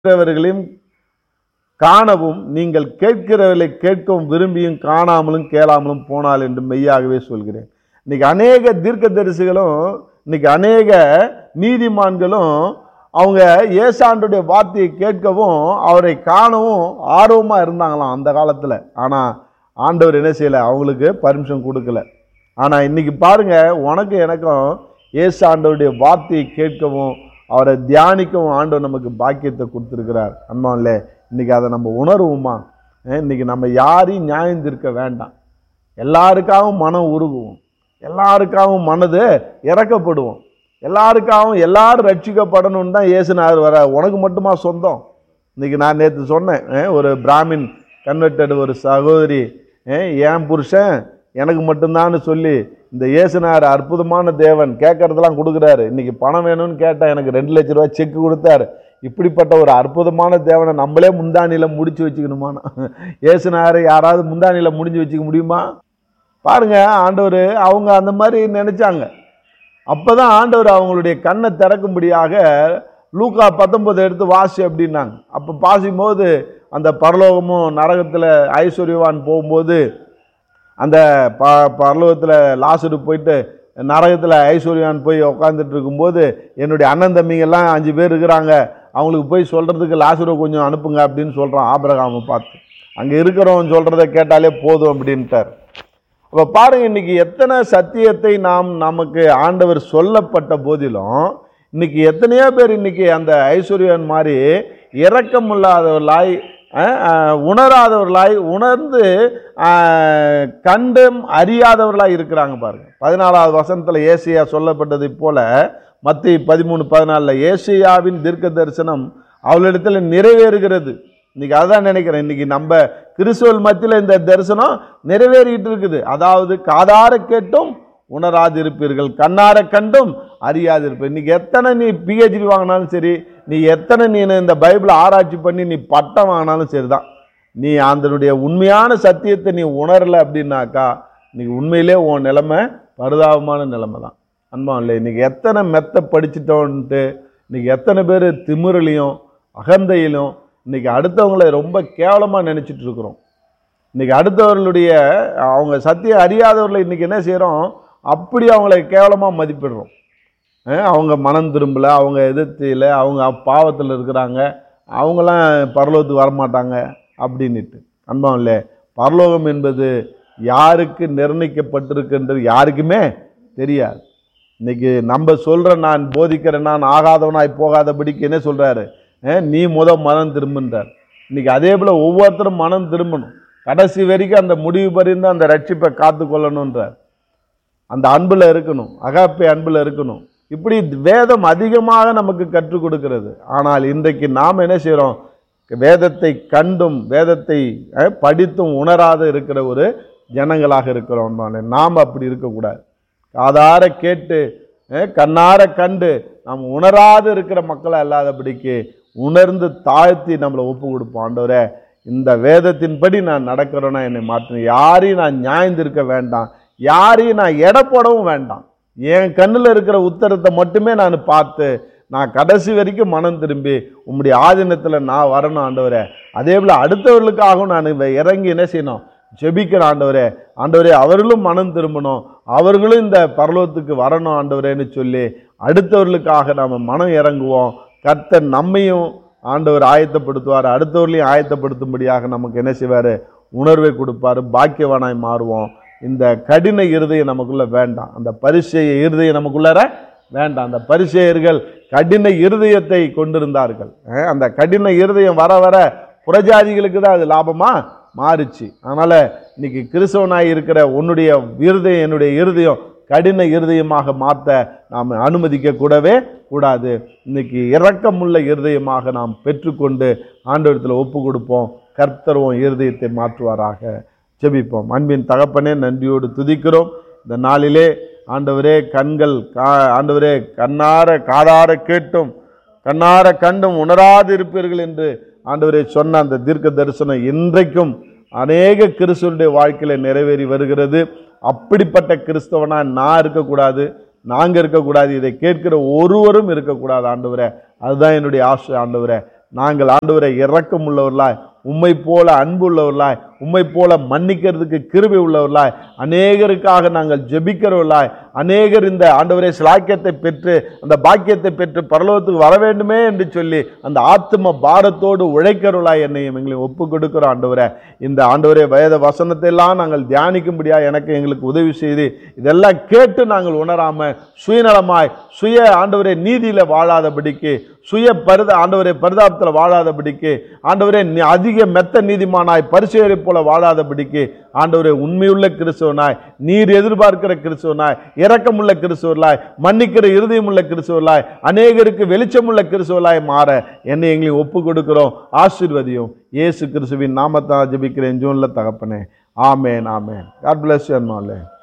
கேட்கிறவர்களையும் காணவும் நீங்கள் கேட்கிறவர்களை கேட்கவும் விரும்பியும் காணாமலும் கேளாமலும் போனால் என்று மெய்யாகவே சொல்கிறேன் இன்னைக்கு அநேக தீர்க்கதரிசிகளும் இன்னைக்கு அநேக நீதிமான்களும் அவங்க ஏசாண்டுடைய வார்த்தையை கேட்கவும் அவரை காணவும் ஆர்வமாக இருந்தாங்களாம் அந்த காலத்தில் ஆனால் ஆண்டவர் என்ன செய்யலை அவங்களுக்கு பர்மிஷன் கொடுக்கல ஆனால் இன்னைக்கு பாருங்க உனக்கு எனக்கும் ஏசு ஆண்டவருடைய வார்த்தையை கேட்கவும் அவரை தியானிக்கவும் ஆண்டவர் நமக்கு பாக்கியத்தை கொடுத்துருக்கிறார் அன்பான்லே இன்னைக்கு அதை நம்ம உணர்வோமா அஹ் இன்னைக்கு நம்ம யாரையும் நியாயம் தீர்க்க வேண்டாம் எல்லாருக்காகவும் மனம் உருகுவோம் எல்லாருக்காகவும் மனது இறக்கப்படுவோம் எல்லாருக்காகவும் எல்லாரும் ரட்சிக்கப்படணும்னு தான் இயேசுனார் வர உனக்கு மட்டுமா சொந்தம் இன்னைக்கு நான் நேற்று சொன்னேன் அஹ் ஒரு பிராமின் கன்வெர்டட் ஒரு சகோதரி அஹ் என் புருஷன் எனக்கு மட்டும்தான்னு சொல்லி இந்த இயேசுனார் அற்புதமான தேவன் கேட்கறதெல்லாம் கொடுக்குறாரு இன்னைக்கு பணம் வேணும்னு கேட்டால் எனக்கு ரெண்டு லட்ச ரூபாய் செக் கொடுத்தாரு இப்படிப்பட்ட ஒரு அற்புதமான தேவனை நம்மளே முந்தானியில் முடிச்சு வச்சுக்கணுமானா இயேசுனாரை யாராவது முந்தானியில் முடிஞ்சு வச்சுக்க முடியுமா பாருங்க ஆண்டவர் அவங்க அந்த மாதிரி நினைச்சாங்க அப்பதான் ஆண்டவர் அவங்களுடைய கண்ணை திறக்கும்படியாக லூக்கா பத்தொன்பது எடுத்து வாசி அப்படின்னாங்க அப்போ பாசிக்கும்போது அந்த பரலோகமும் நரகத்தில் ஐஸ்வர்யவான் போகும்போது அந்த ப பரலோகத்தில் லாசரு போயிட்டு நரகத்தில் ஐஸ்வர்யான் போய் உட்காந்துட்டு இருக்கும்போது என்னுடைய அண்ணன் தம்பிங்கெல்லாம் அஞ்சு பேர் இருக்கிறாங்க அவங்களுக்கு போய் சொல்கிறதுக்கு லாசரை கொஞ்சம் அனுப்புங்க அப்படின்னு சொல்கிறான் ஆபிரகாமை பார்த்து அங்கே இருக்கிறவன் சொல்கிறத கேட்டாலே போதும் அப்படின்ட்டார் அப்போ பாருங்க இன்னைக்கு எத்தனை சத்தியத்தை நாம் நமக்கு ஆண்டவர் சொல்லப்பட்ட போதிலும் இன்னைக்கு எத்தனையோ பேர் இன்னைக்கு அந்த ஐஸ்வர்யன் மாதிரி இரக்கம் இல்லாதவர்களாய் அஹ், அஹ், உணராதவர்களாய் உணர்ந்து அஹ், கண்டும் அறியாதவர்களாய் இருக்கிறாங்க பாருங்க பதினாலாவது வசனத்தில் ஏசியா சொல்லப்பட்டதை போல மத்தி பதிமூணு பதினாலில் ஏசியாவின் தீர்க்க தரிசனம் அவளிடத்தில் நிறைவேறுகிறது இன்னைக்கு அதான் நினைக்கிறேன் இன்னைக்கு நம்ம கிறிஸ்துவல் மத்தியில் இந்த தரிசனம் நிறைவேறிட்டு இருக்குது அதாவது காதார கேட்டும் உணராதிருப்பீர்கள் கண்ணார கண்டும் அறியாதிருப்பீர் இன்னைக்கு எத்தனை நீ பிஹெச்டி வாங்கினாலும் சரி நீ எத்தனை நீ இந்த பைபிளை ஆராய்ச்சி பண்ணி நீ பட்டம் வாங்கினாலும் சரிதான் நீ அதனுடைய உண்மையான சத்தியத்தை நீ உணரல அப்படின்னாக்கா இன்னைக்கு உண்மையிலே உன் நிலைமை பரிதாபமான நிலைமை தான் அன்பா இல்லை இன்னைக்கு எத்தனை மெத்த படிச்சிட்டோன்ட்டு இன்னைக்கு எத்தனை பேர் திமிரலையும் அகந்தையிலும் இன்னைக்கு அடுத்தவங்களை ரொம்ப கேவலமாக நினச்சிட்டு இருக்கிறோம் இன்னைக்கு அடுத்தவர்களுடைய அவங்க சத்தியம் அறியாதவர்களை இன்னைக்கு என்ன செய்கிறோம் அப்படி அவங்கள கேவலமாக மதிப்பிடுறோம் அஹ் அவங்க மனம் திரும்பல அவங்க எதிர்த்தியில் அவங்க பாவத்தில் இருக்கிறாங்க அவங்களாம் பரலோகத்துக்கு வரமாட்டாங்க அப்படின்னுட்டு அன்பம் இல்லை பரலோகம் என்பது யாருக்கு நிர்ணயிக்கப்பட்டிருக்குன்றது யாருக்குமே தெரியாது இன்னைக்கு நம்ம சொல்கிற நான் போதிக்கிறேன் நான் ஆகாதவனாய் போகாதபடிக்கு என்ன சொல்கிறாரு நீ முத மனம் திரும்புன்றார் இன்னைக்கு அதே போல் ஒவ்வொருத்தரும் மனம் திரும்பணும் கடைசி வரைக்கும் அந்த முடிவு பறிந்து அந்த ரட்சிப்பை காத்து கொள்ளணுன்றார் அந்த அன்பில் இருக்கணும் அகாப்பை அன்பில் இருக்கணும் இப்படி வேதம் அதிகமாக நமக்கு கற்றுக் கொடுக்கிறது ஆனால் இன்றைக்கு நாம் என்ன செய்கிறோம் வேதத்தை கண்டும் வேதத்தை அஹ், படித்தும் உணராத இருக்கிற ஒரு ஜனங்களாக இருக்கிறோம் நாம் அப்படி இருக்கக்கூடாது காதார கேட்டு அஹ், கண்ணார கண்டு நாம் உணராது இருக்கிற மக்களை அல்லாதபடிக்கு உணர்ந்து தாழ்த்தி நம்மளை ஒப்பு கொடுப்போம் ஆண்டவரே இந்த வேதத்தின்படி நான் நடக்கிறேன்னா என்னை மாற்றணும் யாரையும் நான் நியாயந்திருக்க வேண்டாம் யாரையும் நான் எடை போடவும் வேண்டாம் என் கண்ணில் இருக்கிற உத்தரத்தை மட்டுமே நான் பார்த்து நான் கடைசி வரைக்கும் மனம் திரும்பி உம்முடைய ஆதீனத்தில் நான் வரணும் ஆண்டவரே அதே போல் அடுத்தவர்களுக்காகவும் நான் இவ- இறங்கி என்ன செய்யணும் ஜெபிக்கிற ஆண்டவரே ஆண்டவரே அவர்களும் மனம் திரும்பணும் அவர்களும் இந்த பரலோகத்துக்கு வரணும் ஆண்டவரேன்னு சொல்லி அடுத்தவர்களுக்காக நாம் மனம் இறங்குவோம் கர்த்தர் நம்மையும் ஆண்டவர் ஆயத்தப்படுத்துவார் அடுத்தவர்களையும் ஆயத்தப்படுத்தும்படியாக நமக்கு என்ன செய்வார் உணர்வை கொடுப்பார் பாக்கியவானாய் மாறுவோம் இந்த கடின இருதயம் நமக்குள்ள வேண்டாம் அந்த பரிசெய இருதயம் நமக்குள்ளார வேண்டாம் அந்த பரிசெயர்கள் கடின இருதயத்தை கொண்டிருந்தார்கள் அஹ் அந்த கடின இருதயம் வர வர புறஜாதிகளுக்கு தான் அது லாபமா மாறுச்சு அதனால இன்னைக்கு கிறிஸ்தவனாய் இருக்கிற உன்னுடைய இருதயம் என்னுடைய இருதயம் கடின இருதயமாக மாற்ற நாம் அனுமதிக்க கூடவே கூடாது இன்னைக்கு இரக்கமுள்ள இருதயமாக நாம் பெற்றுக்கொண்டு ஆண்டவரத்தில் ஒப்பு கொடுப்போம் கர்த்தருவோம் இருதயத்தை மாற்றுவாராக ஜெபிப்போம் அன்பின் தகப்பனே நன்றியோடு துதிக்கிறோம் இந்த நாளிலே ஆண்டவரே கண்கள் கா ஆண்டவரே கண்ணார காதார கேட்டும் கண்ணார கண்டும் உணராது இருப்பீர்கள் என்று ஆண்டவரே சொன்ன அந்த தீர்க்க தரிசனம் இன்றைக்கும் அநேக கிறிஸ்துவனுடைய வாழ்க்கையில நிறைவேறி வருகிறது அப்படிப்பட்ட கிறிஸ்தவனா நான் இருக்கக்கூடாது நாங்கள் இருக்கக்கூடாது இதை கேட்கிற ஒருவரும் இருக்கக்கூடாது ஆண்டவரே அதுதான் என்னுடைய ஆசை ஆண்டவரே நாங்கள் ஆண்டவரை இரக்கம் உள்ளவர்களாய் உம்மை போல அன்பு உள்ளவர்களாய் உம்மை போல மன்னிக்கிறதுக்கு கிருபை உள்ளவர்களாய் அநேகருக்காக நாங்கள் ஜெபிக்கிறவர்களாய் அநேகர் இந்த ஆண்டவரே சிலாக்கியத்தை பெற்று அந்த பாக்கியத்தை பெற்று பரலோகத்துக்கு வர வேண்டுமே என்று சொல்லி அந்த ஆத்ம பாரத்தோடு உழைக்கிறவர்களாய் என்னையும் எங்களையும் ஒப்பு கொடுக்கிறோம் ஆண்டவரே இந்த ஆண்டவரே வேத வசனத்தை எல்லாம் நாங்கள் தியானிக்கும்படியா எனக்கு எங்களுக்கு உதவி செய்து இதெல்லாம் கேட்டு நாங்கள் உணராம சுயநலமாய் சுய ஆண்டவரே நீதியில வாழாதபடிக்கு சுய பரித ஆண்டவரே பரிதாபத்தில் வாழாதபடிக்கு ஆண்டவரே நீ அதிக மெத்த நீதிமானாய் பரிசுகளை போல வாழாதபடிக்கு ஆண்டவரே உண்மையுள்ள கிறிஸ்துவனாய் நீர் எதிர்பார்க்கிற கிறிஸ்துவனாய் இரக்கமுள்ள கிறிஸ்துவர்களாய் மன்னிக்கிற இருதயமுள்ள கிறிஸ்துவர்களாய் அநேகருக்கு வெளிச்சமுள்ள கிறிஸ்துவலாய் மாற என்னை எங்களையும் ஒப்பு கொடுக்கிறோம் ஆசீர்வதியும் இயேசு கிறிஸ்துவின் நாமத்தான் ஜெபிக்கிறேன் ஜூன்ல தகப்பனே ஆமேன் ஆமேன் காட் பிளஸ் யூ